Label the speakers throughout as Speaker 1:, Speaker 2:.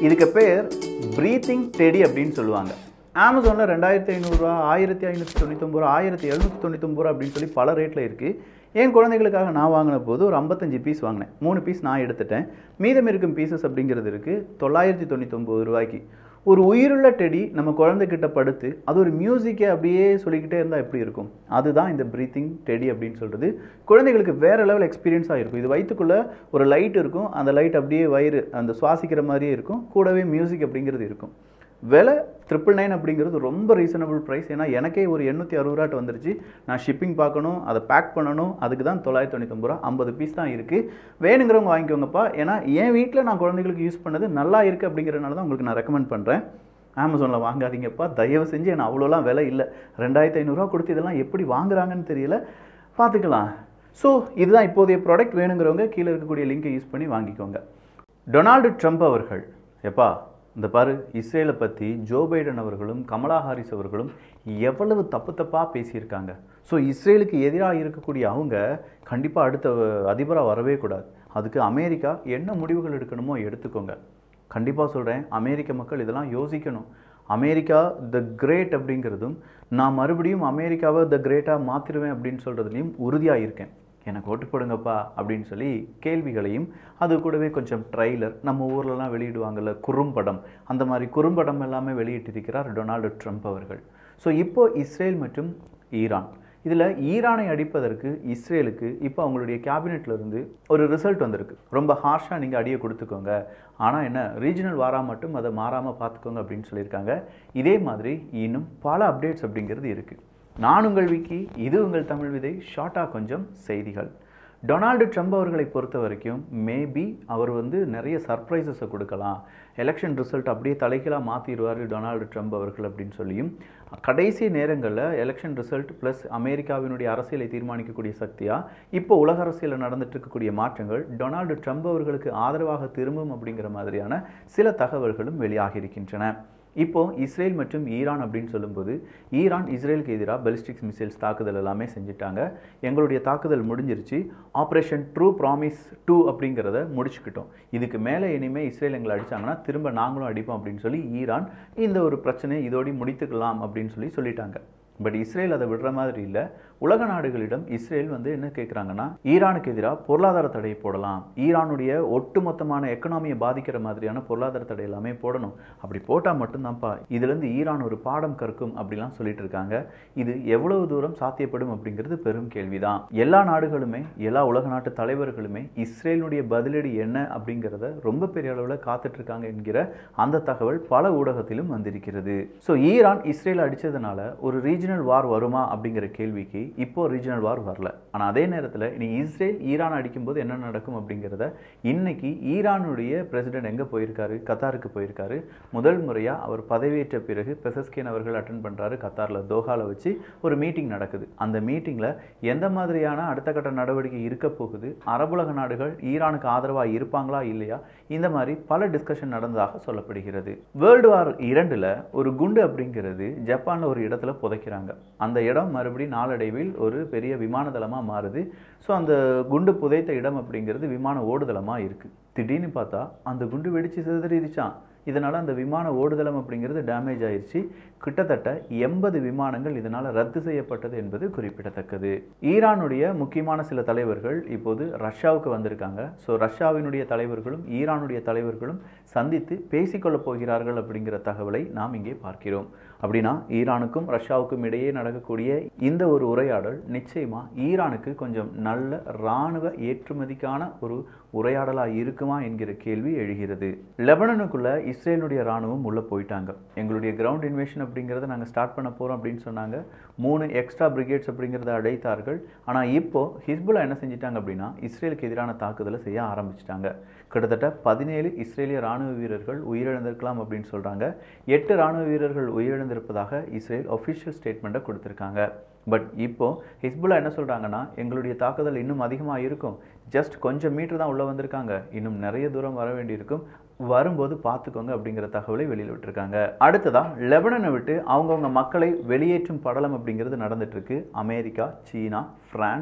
Speaker 1: இதுக்கு பேர் breathing teddy அப்படின்னு சொல்லுவாங்க அமேசானில் ரெண்டாயிரத்தி ஐநூறுரூவா ஆயிரத்தி ஐநூற்றி தொண்ணூத்தொம்பது ரூபா ஆயிரத்தி எழுநூற்றி தொண்ணூத்தொம்பது ரூபா அப்படின்னு சொல்லி பல ரேட்டில் இருக்குது என் குழந்தைகளுக்காக நான் வாங்கின போது ஒரு ஐம்பத்தஞ்சு பீஸ் வாங்கினேன் மூணு பீஸ் நான் எடுத்துட்டேன் மீதம் இருக்கும் பீசஸ் அப்படிங்கிறது இருக்குது தொள்ளாயிரத்தி தொண்ணூத்தொம்பது ரூபாய்க்கு ஒரு உயிருள்ள டெடி நம்ம குழந்தைகிட்ட படுத்து அது ஒரு மியூசிக்கை அப்படியே சொல்லிக்கிட்டே இருந்தால் எப்படி இருக்கும் அதுதான் இந்த ப்ரீத்திங் டெடி அப்படின்னு சொல்கிறது குழந்தைகளுக்கு வேறு லெவல் எக்ஸ்பீரியன்ஸாக இருக்கும் இது வயிற்றுக்குள்ளே ஒரு லைட் இருக்கும் அந்த லைட் அப்படியே வயிறு அந்த சுவாசிக்கிற மாதிரியே இருக்கும் கூடவே மியூசிக் அப்படிங்கிறது இருக்கும் விலை ட்ரிபிள் நைன் அப்படிங்கிறது ரொம்ப ரீசனபிள் ப்ரைஸ் ஏன்னா எனக்கே ஒரு எண்ணூற்றி அறுபது ரூபாட்டு வந்துருச்சு நான் ஷிப்பிங் பார்க்கணும் அதை பேக் பண்ணணும் அதுக்கு தான் தொள்ளாயிரத்தி தொண்ணூத்தொம்பது ரூபா ஐம்பது பீஸ் தான் இருக்குது வேணுங்கிறவங்க வாங்கிக்கோங்கப்பா ஏன்னா என் வீட்டில் நான் குழந்தைகளுக்கு யூஸ் பண்ணது நல்லா இருக்குது அப்படிங்கிறனால தான் உங்களுக்கு நான் ரெக்கமெண்ட் பண்ணுறேன் அமேசானில் வாங்காதீங்கப்பா தயவு செஞ்சு எனக்கு அவ்வளோலாம் விலை இல்லை ரெண்டாயிரத்தி ஐநூறுரூவா கொடுத்து இதெல்லாம் எப்படி வாங்குறாங்கன்னு தெரியல பார்த்துக்கலாம் ஸோ இதுதான் இப்போதைய ப்ராடக்ட் வேணுங்கிறவங்க கீழே இருக்கக்கூடிய லிங்கை யூஸ் பண்ணி வாங்கிக்கோங்க டொனால்டு ட்ரம்ப் அவர்கள் எப்பா இந்த பாரு இஸ்ரேலை பற்றி ஜோ பைடன் அவர்களும் கமலா ஹாரிஸ் அவர்களும் எவ்வளவு தப்பு தப்பாக பேசியிருக்காங்க ஸோ இஸ்ரேலுக்கு எதிராக இருக்கக்கூடிய அவங்க கண்டிப்பாக அடுத்த அதிபராக வரவே கூடாது அதுக்கு அமெரிக்கா என்ன முடிவுகள் எடுக்கணுமோ எடுத்துக்கோங்க கண்டிப்பாக சொல்கிறேன் அமெரிக்க மக்கள் இதெல்லாம் யோசிக்கணும் அமெரிக்கா த கிரேட் அப்படிங்கிறதும் நான் மறுபடியும் அமெரிக்காவை த கிரேட்டாக மாற்றிடுவேன் அப்படின்னு சொல்கிறதுலையும் உறுதியாக இருக்கேன் எனக்கு ஓட்டு போடுங்கப்பா அப்படின்னு சொல்லி கேள்விகளையும் அது கூடவே கொஞ்சம் ட்ரைலர் நம்ம ஊர்லலாம் வெளியிடுவாங்கல்ல குறும்படம் அந்த மாதிரி குறும்படம் எல்லாமே வெளியிட்டிருக்கிறார் டொனால்டு ட்ரம்ப் அவர்கள் ஸோ இப்போ இஸ்ரேல் மற்றும் ஈரான் இதில் ஈரானை அடிப்பதற்கு இஸ்ரேலுக்கு இப்போ அவங்களுடைய கேபினெட்ல இருந்து ஒரு ரிசல்ட் வந்திருக்கு ரொம்ப ஹார்ஷாக நீங்கள் அடியை கொடுத்துக்கோங்க ஆனால் என்ன ரீஜனல் வாரா மட்டும் அதை மாறாமல் பார்த்துக்கோங்க அப்படின்னு சொல்லியிருக்காங்க இதே மாதிரி இன்னும் பல அப்டேட்ஸ் அப்படிங்கிறது இருக்குது நான் உங்கள் விக்கி இது உங்கள் தமிழ் விதை ஷார்ட்டாக கொஞ்சம் செய்திகள் டொனால்டு ட்ரம்ப் அவர்களை பொறுத்த வரைக்கும் மேபி அவர் வந்து நிறைய சர்ப்ரைசஸை கொடுக்கலாம் எலெக்ஷன் ரிசல்ட் அப்படியே தலைகீழாக மாற்றிடுவார் டொனால்டு ட்ரம்ப் அவர்கள் அப்படின்னு சொல்லியும் கடைசி நேரங்களில் எலெக்ஷன் ரிசல்ட் ப்ளஸ் அமெரிக்காவினுடைய அரசியலை தீர்மானிக்கக்கூடிய சக்தியாக இப்போ உலக அரசியலில் நடந்துட்டு இருக்கக்கூடிய மாற்றங்கள் டொனால்டு ட்ரம்ப் அவர்களுக்கு ஆதரவாக திரும்பும் அப்படிங்கிற மாதிரியான சில தகவல்களும் வெளியாகி இருக்கின்றன இப்போ இஸ்ரேல் மற்றும் ஈரான் அப்படின்னு சொல்லும்போது ஈரான் இஸ்ரேலுக்கு எதிராக பெலிஸ்டிக்ஸ் மிசைல்ஸ் தாக்குதல் எல்லாமே செஞ்சுட்டாங்க எங்களுடைய தாக்குதல் முடிஞ்சிருச்சு ஆப்ரேஷன் ட்ரூ ப்ராமிஸ் டூ அப்படிங்கிறத முடிச்சுக்கிட்டோம் இதுக்கு மேலே இனிமேல் இஸ்ரேல் எங்களை அடிச்சாங்கன்னா திரும்ப நாங்களும் அடிப்போம் அப்படின்னு சொல்லி ஈரான் இந்த ஒரு பிரச்சனையை இதோடி முடித்துக்கலாம் அப்படின்னு சொல்லி சொல்லிட்டாங்க பட் இஸ்ரேல் அதை விடுற மாதிரி இல்லை உலக நாடுகளிடம் இஸ்ரேல் வந்து என்ன கேட்குறாங்கன்னா ஈரானுக்கு எதிராக பொருளாதார தடை போடலாம் ஈரானுடைய ஒட்டுமொத்தமான எக்கனாமியை பாதிக்கிற மாதிரியான பொருளாதார தடை எல்லாமே போடணும் அப்படி போட்டால் மட்டும்தான்ப்பா இதுலேருந்து ஈரான் ஒரு பாடம் கற்கும் அப்படிலாம் சொல்லிட்டு இருக்காங்க இது எவ்வளவு தூரம் சாத்தியப்படும் அப்படிங்கிறது பெரும் கேள்விதான் எல்லா நாடுகளுமே எல்லா உலக நாட்டு தலைவர்களுமே இஸ்ரேலுடைய பதிலடி என்ன அப்படிங்கிறத ரொம்ப பெரிய அளவில் காத்துட்டு இருக்காங்க என்கிற அந்த தகவல் பல ஊடகத்திலும் வந்திருக்கிறது ஸோ ஈரான் இஸ்ரேல் அடித்ததுனால ஒரு ரீஜனல் வார் வருமா அப்படிங்கிற கேள்விக்கு இப்போ ரீஜனல் வார் வரல ஆனால் அதே நேரத்தில் இனி இஸ்ரேல் ஈரான் அடிக்கும்போது என்ன நடக்கும் அப்படிங்கிறத இன்னைக்கு ஈரானுடைய பிரசிடென்ட் எங்கே போயிருக்காரு கத்தாருக்கு போயிருக்காரு முதல் முறையாக அவர் பதவியேற்ற பிறகு பெசஸ்கேன் அவர்கள் அட்டன் பண்ணுறாரு கத்தாரில் தோஹாவில் வச்சு ஒரு மீட்டிங் நடக்குது அந்த மீட்டிங்கில் எந்த மாதிரியான அடுத்த கட்ட நடவடிக்கை இருக்க போகுது அரபுலக நாடுகள் ஈரானுக்கு ஆதரவாக இருப்பாங்களா இல்லையா இந்த மாதிரி பல டிஸ்கஷன் நடந்ததாக சொல்லப்படுகிறது வேர்ல்டு வார் இரண்டில் ஒரு குண்டு அப்படிங்கிறது ஜப்பானில் ஒரு இடத்துல புதைக்கிறாங்க அந்த இடம் மறுபடியும் நாளடைவில் ஒரு பெரிய விமான தளமாக மாறுது ஸோ அந்த குண்டு புதைத்த இடம் அப்படிங்கிறது விமான ஓடுதளமாக இருக்குது திடீர்னு பார்த்தா அந்த குண்டு வெடிச்சு சிதறிடுச்சான் இதனால் அந்த விமான ஓடுதளம் அப்படிங்கிறது டேமேஜ் ஆயிடுச்சு கிட்டத்தட்ட எண்பது விமானங்கள் இதனால் ரத்து செய்யப்பட்டது என்பது குறிப்பிடத்தக்கது ஈரானுடைய முக்கியமான சில தலைவர்கள் இப்போது ரஷ்யாவுக்கு வந்திருக்காங்க ஸோ ரஷ்யாவினுடைய தலைவர்களும் ஈரானுடைய தலைவர்களும் சந்தித்து பேசிக்கொள்ளப் போகிறார்கள் அப்படிங்கிற தகவலை நாம் இங்கே பார்க்கிறோம் அப்படின்னா ஈரானுக்கும் ரஷ்யாவுக்கும் இடையே நடக்கக்கூடிய இந்த ஒரு உரையாடல் நிச்சயமாக ஈரானுக்கு கொஞ்சம் நல்ல இராணுவ ஏற்றுமதிக்கான ஒரு உரையாடலாக இருக்குமா என்கிற கேள்வி எழுகிறது லெபனனுக்குள்ள இஸ்ரேலுடைய இராணுவம் உள்ளே போயிட்டாங்க எங்களுடைய கிரவுண்ட் இன்வேஷன் அப்படிங்கிறத நாங்கள் ஸ்டார்ட் பண்ண போகிறோம் அப்படின்னு சொன்னாங்க மூணு எக்ஸ்ட்ரா பிரிகேட்ஸ் அப்படிங்கிறத அழைத்தார்கள் ஆனால் இப்போ ஹிஸ்புல்லா என்ன செஞ்சிட்டாங்க அப்படின்னா இஸ்ரேலுக்கு எதிரான தாக்குதலை செய்ய ஆரம்பிச்சிட்டாங்க கிட்டத்தட்ட பதினேழு இஸ்ரேலிய ராணுவ வீரர்கள் உயிரிழந்திருக்கலாம் அப்படின்னு சொல்கிறாங்க எட்டு ராணுவ வீரர்கள் உயிரிழந்திருப்பதாக இஸ்ரேல் ஒஃபிஷியல் ஸ்டேட்மெண்ட்டை கொடுத்துருக்காங்க பட் இப்போ ஹிஸ்புல்லா என்ன சொல்கிறாங்கன்னா எங்களுடைய தாக்குதல் இன்னும் அதிகமாக இருக்கும் ஜஸ்ட் கொஞ்சம் மீட்டர் தான் உள்ளே வந்திருக்காங்க இன்னும் நிறைய தூரம் வர வேண்டியிருக்கும் வரும்போது பார்த்துக்கோங்க அப்படிங்கிற தகவலை வெளியில் விட்டுருக்காங்க அடுத்ததா லெபனனை விட்டு அவங்கவுங்க மக்களை வெளியேற்றும் படலம் அப்படிங்கிறது நடந்துட்டு இருக்கு அமெரிக்கா சீனா பிரான்ஸ்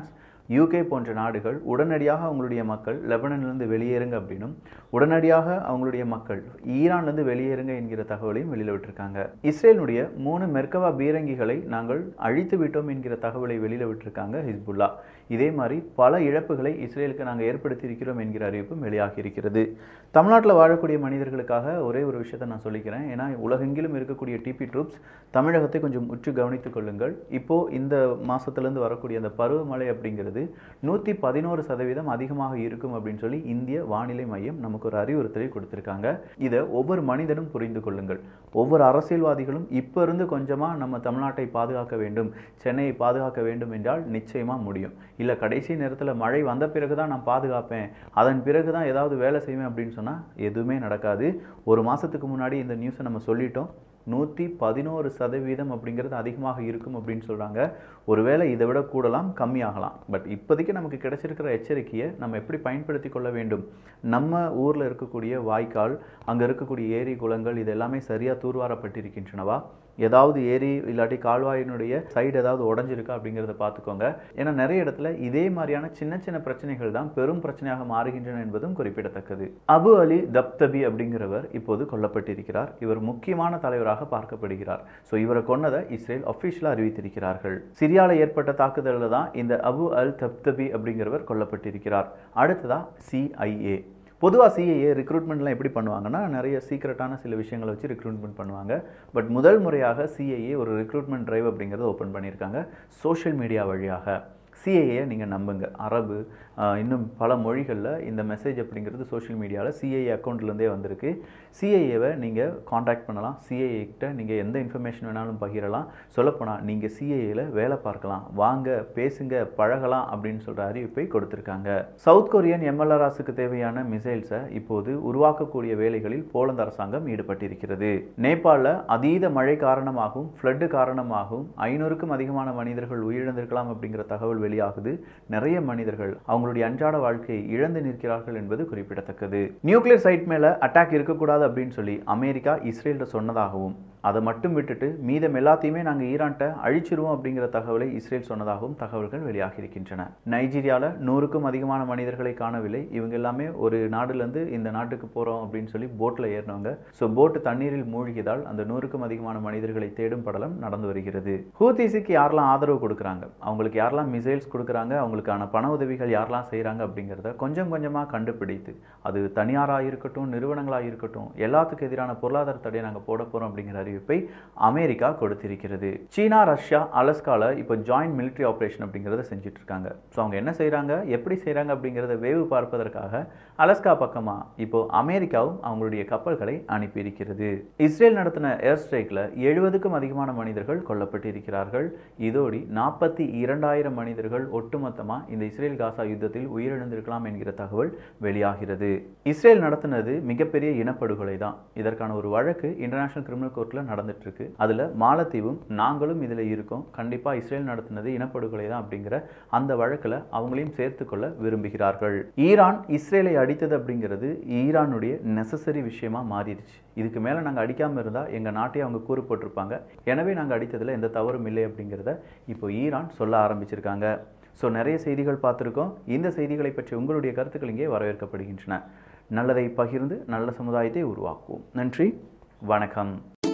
Speaker 1: யூகே போன்ற நாடுகள் உடனடியாக அவங்களுடைய மக்கள் லெபனன்லேருந்து வெளியேறுங்க அப்படின்னும் உடனடியாக அவங்களுடைய மக்கள் ஈரான்லேருந்து வெளியேறுங்க என்கிற தகவலையும் வெளியில் விட்டிருக்காங்க இஸ்ரேலுடைய மூணு மெர்கவா பீரங்கிகளை நாங்கள் அழித்து விட்டோம் என்கிற தகவலை வெளியில் விட்டிருக்காங்க ஹிஸ்புல்லா இதே மாதிரி பல இழப்புகளை இஸ்ரேலுக்கு நாங்கள் ஏற்படுத்தி இருக்கிறோம் என்கிற அறிவிப்பும் வெளியாகி இருக்கிறது தமிழ்நாட்டில் வாழக்கூடிய மனிதர்களுக்காக ஒரே ஒரு விஷயத்தை நான் சொல்லிக்கிறேன் ஏன்னா உலகெங்கிலும் இருக்கக்கூடிய டிபி ட்ரூப்ஸ் தமிழகத்தை கொஞ்சம் உற்று கவனித்துக் கொள்ளுங்கள் இப்போது இந்த மாதத்துலேருந்து வரக்கூடிய அந்த பருவமழை அப்படிங்கிறது நூற்றி பதினோரு சதவீதம் அதிகமாக இருக்கும் அப்படின்னு சொல்லி இந்திய வானிலை மையம் நமக்கு ஒரு அறிவுறுத்தலை கொடுத்துருக்காங்க இதை ஒவ்வொரு மனிதனும் புரிந்து கொள்ளுங்கள் ஒவ்வொரு அரசியல்வாதிகளும் இப்போ இருந்து கொஞ்சமாக நம்ம தமிழ்நாட்டை பாதுகாக்க வேண்டும் சென்னையை பாதுகாக்க வேண்டும் என்றால் நிச்சயமாக முடியும் இல்லை கடைசி நேரத்தில் மழை வந்த பிறகு தான் நான் பாதுகாப்பேன் அதன் பிறகு தான் ஏதாவது வேலை செய்வேன் அப்படின்னு சொன்னால் எதுவுமே நடக்காது ஒரு மாதத்துக்கு முன்னாடி இந்த நியூஸை நம்ம சொல்லிட்டோம் நூற்றி பதினோரு சதவீதம் அப்படிங்கிறது அதிகமாக இருக்கும் அப்படின்னு சொல்கிறாங்க ஒருவேளை இதை விட கூடலாம் கம்மியாகலாம் பட் இப்போதைக்கு நமக்கு கிடைச்சிருக்கிற எச்சரிக்கையை நம்ம எப்படி பயன்படுத்தி கொள்ள வேண்டும் நம்ம ஊரில் இருக்கக்கூடிய வாய்க்கால் அங்கே இருக்கக்கூடிய ஏரி குளங்கள் இது எல்லாமே சரியாக தூர்வாரப்பட்டிருக்கின்றனவா ஏதாவது ஏரி இல்லாட்டி கால்வாயினுடைய சைடு ஏதாவது உடஞ்சிருக்கா அப்படிங்கிறத பார்த்துக்கோங்க ஏன்னா நிறைய இடத்துல இதே மாதிரியான சின்ன சின்ன பிரச்சனைகள் தான் பெரும் பிரச்சனையாக மாறுகின்றன என்பதும் குறிப்பிடத்தக்கது அபு அலி தப்தபி அப்படிங்கிறவர் இப்போது கொல்லப்பட்டிருக்கிறார் இவர் முக்கியமான தலைவராக பார்க்கப்படுகிறார் ஸோ இவரை கொன்னதை இஸ்ரேல் அஃபிஷியலாக அறிவித்திருக்கிறார்கள் சிரியாவில் ஏற்பட்ட தாக்குதலில் தான் இந்த அபு அல் தப்தபி அப்படிங்கிறவர் கொல்லப்பட்டிருக்கிறார் அடுத்ததா சிஐஏ பொதுவாக சிஏஏ ரெக்ரூட்மெண்ட்லாம் எப்படி பண்ணுவாங்கன்னா நிறைய சீக்ரெட்டான சில விஷயங்களை வச்சு ரெக்ரூட்மெண்ட் பண்ணுவாங்க பட் முதல் முறையாக சிஏஏ ஒரு ரெக்ரூட்மெண்ட் டிரைவ் அப்படிங்கிறத ஓப்பன் பண்ணியிருக்காங்க சோஷியல் மீடியா வழியாக சிஏஏ நீங்கள் நம்புங்க அரபு ஆஹ், இன்னும் பல மொழிகளில் இந்த மெசேஜ் அப்படிங்கிறது சோஷியல் மீடியாவில் சிஏஏ அக்கௌண்ட்லேருந்தே வந்திருக்கு சிஏஏவை நீங்கள் காண்டாக்ட் பண்ணலாம் சிஏஏ கிட்ட நீங்கள் எந்த இன்ஃபர்மேஷன் வேணாலும் பகிரலாம் சொல்லப்போனால் நீங்கள் சிஏஏல வேலை பார்க்கலாம் வாங்க பேசுங்க பழகலாம் அப்படின்னு சொல்கிற அறிவிப்பை கொடுத்துருக்காங்க சவுத் கொரியன் எம்எல்ஆர்ஆஸுக்கு தேவையான மிசைல்ஸை இப்போது உருவாக்கக்கூடிய வேலைகளில் போலந்து அரசாங்கம் ஈடுபட்டிருக்கிறது நேபாளில் அதீத மழை காரணமாகவும் ஃப்ளட்டு காரணமாகவும் ஐநூறுக்கும் அதிகமான மனிதர்கள் உயிரிழந்திருக்கலாம் அப்படிங்கிற தகவல் வெளியாகுது நிறைய மனிதர்கள் அவங்களுடைய அன்றாட வாழ்க்கையை இழந்து நிற்கிறார்கள் என்பது குறிப்பிடத்தக்கது நியூக்ளியர் சைட் மேலே அட்டாக் இருக்கக்கூடாது அப்படின்னு சொல்லி அமெரிக்கா இஸ்ரேல்கிட்ட சொன்னதாகவும் அதை மட்டும் விட்டுட்டு மீதம் எல்லாத்தையுமே நாங்கள் ஈரான்ட்ட அழிச்சிருவோம் அப்படிங்கிற தகவலை இஸ்ரேல் சொன்னதாகவும் தகவல்கள் வெளியாகி இருக்கின்றன நைஜீரியாவில் நூறுக்கும் அதிகமான மனிதர்களை காணவில்லை இவங்க எல்லாமே ஒரு நாடுலேருந்து இந்த நாட்டுக்கு போகிறோம் அப்படின்னு சொல்லி போட்டில் ஏறினவங்க ஸோ போட்டு தண்ணீரில் மூழ்கியதால் அந்த நூறுக்கும் அதிகமான மனிதர்களை தேடும் படலம் நடந்து வருகிறது ஹூத்திஸுக்கு யாரெல்லாம் ஆதரவு கொடுக்குறாங்க அவங்களுக்கு யாரெல்லாம் மிசைல்ஸ் கொடுக்குறாங்க அவங்களுக்கான பண உதவிகள் யாரெல்லாம் செய்கிறாங்க அப்படிங்கிறத கொஞ்சம் கொஞ்சமாக கண்டுபிடித்து அது தனியாராக இருக்கட்டும் நிறுவனங்களாக இருக்கட்டும் எல்லாத்துக்கும் எதிரான பொருளாதார தடையை நாங்கள் போட போகிறோம் அப்படிங்கிற அறிவிப்பை அமெரிக்கா கொடுத்திருக்கிறது சீனா ரஷ்யா அலஸ்கால இப்போ ஜாயிண்ட் military ஆப்ரேஷன் அப்படிங்கிறத செஞ்சுட்டு இருக்காங்க ஸோ அவங்க என்ன செய்கிறாங்க எப்படி செய்கிறாங்க அப்படிங்கிறத வேவு பார்ப்பதற்காக அலஸ்கா பக்கமாக இப்போ அமெரிக்காவும் அவங்களுடைய கப்பல்களை அனுப்பியிருக்கிறது இஸ்ரேல் நடத்தின ஏர் ஸ்ட்ரைக்கில் எழுபதுக்கும் அதிகமான மனிதர்கள் கொல்லப்பட்டிருக்கிறார்கள் இதோடி நாற்பத்தி இரண்டாயிரம் மனிதர்கள் ஒட்டுமொத்தமாக இந்த இஸ்ரேல் காசா யுத்தத்தில் உயிரிழந்திருக்கலாம் என்கிற தகவல் வெளியாகிறது இஸ்ரேல் நடத்தினது மிகப்பெரிய இனப்படுகொலை தான் இதற்கான ஒரு வழக்கு இன்டர்நேஷனல் கிரிமினல் கோர்ட்டில் நடந்துட்டு இருக்கு அதில் மாலத்தீவும் நாங்களும் இதில் இருக்கோம் கண்டிப்பாக இஸ்ரேல் நடத்தினது இனப்படுகொலை தான் அப்படிங்கிற அந்த வழக்கில் அவங்களையும் சேர்த்துக்கொள்ள விரும்புகிறார்கள் ஈரான் இஸ்ரேலை அடித்தது அப்படிங்கிறது ஈரானுடைய நெசசரி விஷயமா மாறிடுச்சு இதுக்கு மேலே நாங்கள் அடிக்காமல் இருந்தால் எங்கள் நாட்டையே அவங்க கூறு போட்டிருப்பாங்க எனவே நாங்கள் அடித்ததில் எந்த தவறும் இல்லை அப்படிங்கிறத இப்போ ஈரான் சொல்ல ஆரம்பிச்சிருக்காங்க ஸோ நிறைய செய்திகள் பார்த்துருக்கோம் இந்த செய்திகளை பற்றி உங்களுடைய கருத்துக்கள் இங்கே வரவேற்கப்படுகின்றன நல்லதை பகிர்ந்து நல்ல சமுதாயத்தை உருவாக்குவோம் நன்றி வணக்கம்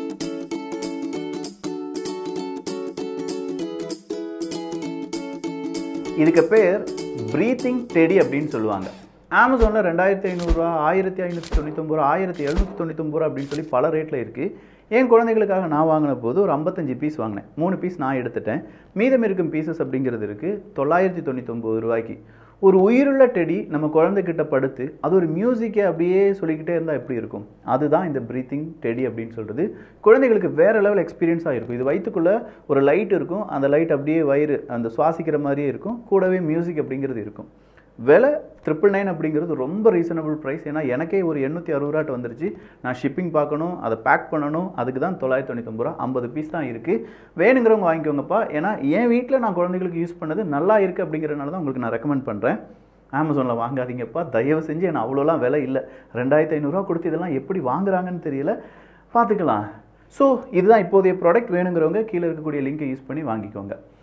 Speaker 1: இதுக்கு பேர் ப்ரீத்திங் டெடி அப்படின்னு சொல்லுவாங்க அமேசானில் ரெண்டாயிரத்தி ஐநூறுரூவா ஆயிரத்தி ஐநூற்றி தொண்ணூத்தொம்பது ரூபா ஆயிரத்தி எழுநூற்றி தொண்ணூத்தொம்பது ரூபா அப்படின்னு சொல்லி பல ரேட்டில் இருக்குது என் குழந்தைகளுக்காக நான் வாங்கின போது ஒரு ஐம்பத்தஞ்சு பீஸ் வாங்கினேன் மூணு பீஸ் நான் எடுத்துட்டேன் மீதம் இருக்கும் பீசஸ் அப்படிங்கிறது இருக்குது தொள்ளாயிரத்தி தொண்ணூத்தொம்பது ரூபாய்க்கு ஒரு உயிருள்ள டெடி நம்ம குழந்தைகிட்ட படுத்து அது ஒரு மியூசிக்கை அப்படியே சொல்லிக்கிட்டே இருந்தால் எப்படி இருக்கும் அதுதான் இந்த ப்ரீத்திங் டெடி அப்படின்னு சொல்கிறது குழந்தைகளுக்கு வேறு லெவல் எக்ஸ்பீரியன்ஸாக இருக்கும் இது வயிற்றுக்குள்ளே ஒரு லைட் இருக்கும் அந்த லைட் அப்படியே வயிறு அந்த சுவாசிக்கிற மாதிரியே இருக்கும் கூடவே மியூசிக் அப்படிங்கிறது இருக்கும் விலை ட்ரிபிள் நைன் அப்படிங்கிறது ரொம்ப ரீசனபிள் ப்ரைஸ் ஏன்னா எனக்கே ஒரு எண்ணூற்றி அறுபது ரூபாட்டு வந்துருச்சு நான் ஷிப்பிங் பார்க்கணும் அதை பேக் பண்ணணும் அதுக்கு தான் தொள்ளாயிரத்தி தொண்ணூத்தொம்பது ரூபா ஐம்பது பீஸ் தான் இருக்குது வேணுங்கிறவங்க வாங்கிக்கோங்கப்பா ஏன்னா என் வீட்டில் நான் குழந்தைகளுக்கு யூஸ் பண்ணது நல்லா இருக்குது அப்படிங்கிறனால தான் உங்களுக்கு நான் ரெக்கமெண்ட் பண்ணுறேன் அமேசானில் வாங்காதீங்கப்பா தயவு செஞ்சு எனக்கு அவ்வளோலாம் விலை இல்லை ரெண்டாயிரத்தி ஐநூறுரூவா கொடுத்து இதெல்லாம் எப்படி வாங்குறாங்கன்னு தெரியல பார்த்துக்கலாம் ஸோ இதுதான் இப்போதைய ப்ராடக்ட் வேணுங்கிறவங்க கீழே இருக்கக்கூடிய லிங்கை யூஸ் பண்ணி வாங்கிக்கோங்க